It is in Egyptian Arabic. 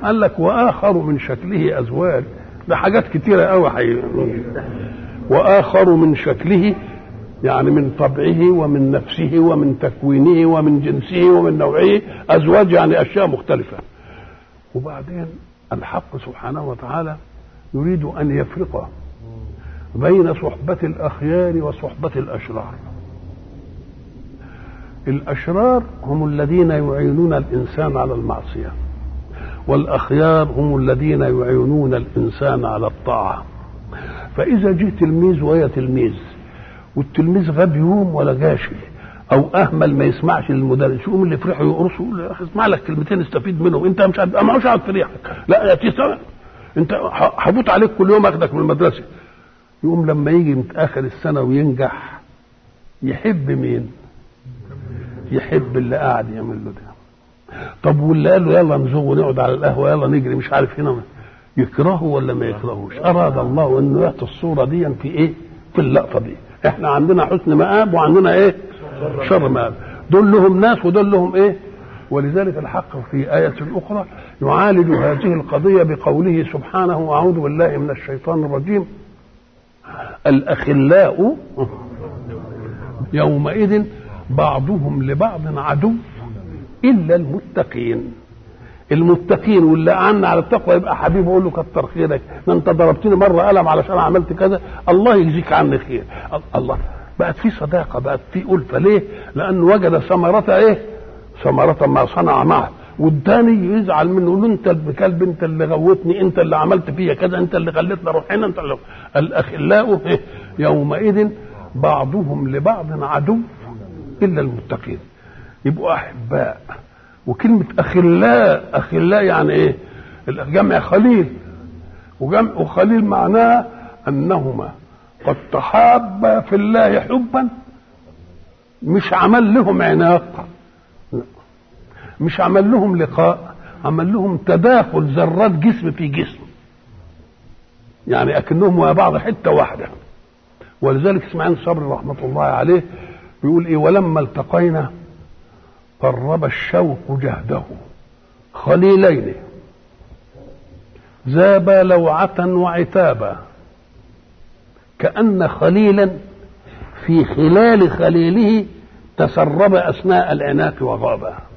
قال لك واخر من شكله ازواج ده حاجات كتيره قوي حي... واخر من شكله يعني من طبعه ومن نفسه ومن تكوينه ومن جنسه ومن نوعه ازواج يعني اشياء مختلفه وبعدين الحق سبحانه وتعالى يريد ان يفرق بين صحبه الاخيار وصحبه الاشرار الاشرار هم الذين يعينون الانسان على المعصيه والاخيار هم الذين يعينون الانسان على الطاعه فاذا جه تلميذ وهي تلميذ والتلميذ غاب يوم ولا جاشي او اهمل ما يسمعش للمدرس يقوم اللي فرحه يقرصه يقول له اسمع لك كلمتين استفيد منهم انت مش عارف ما مش عارف تريحك لا يا تسمع انت هفوت عليك كل يوم اخدك من المدرسه يقوم لما يجي اخر السنه وينجح يحب مين؟ يحب اللي قاعد يعمل له ده طب واللي قال له يلا نزوغ ونقعد على القهوه يلا نجري مش عارف هنا يكرهه ولا ما يكرهوش اراد الله انه يعطي الصوره دي في ايه في اللقطه دي احنا عندنا حسن مآب وعندنا ايه شر مآب دول لهم ناس ودول لهم ايه ولذلك الحق في آية أخرى يعالج هذه القضية بقوله سبحانه أعوذ بالله من الشيطان الرجيم الأخلاء يومئذ بعضهم لبعض عدو إلا المتقين المتقين واللي أعنا على التقوى يبقى حبيبه يقول له كتر خيرك ما انت ضربتني مره قلم علشان عملت كذا الله يجزيك عني خير الله بقت في صداقه بقت في الفه ليه؟ لانه وجد ثمره ايه؟ ثمره ما صنع معه والتاني يزعل منه يقول له انت الكلب انت اللي غوتني انت اللي عملت فيا كذا انت اللي خليتنا اروح هنا انت اللي الاخلاء إيه؟ يومئذ بعضهم لبعض عدو الا المتقين يبقوا احباء وكلمة أخلاء أخلاء يعني إيه؟ جمع خليل وجمع وخليل معناه أنهما قد تحابا في الله حبا مش عمل لهم عناق مش عمل لهم لقاء عمل لهم تداخل ذرات جسم في جسم يعني أكنهم مع بعض حتة واحدة ولذلك اسماعيل صبري رحمة الله عليه بيقول إيه ولما التقينا قرب الشوق جهده خليلين ذابا لوعة وعتابا كأن خليلا في خلال خليله تسرب أثناء العناق وغابا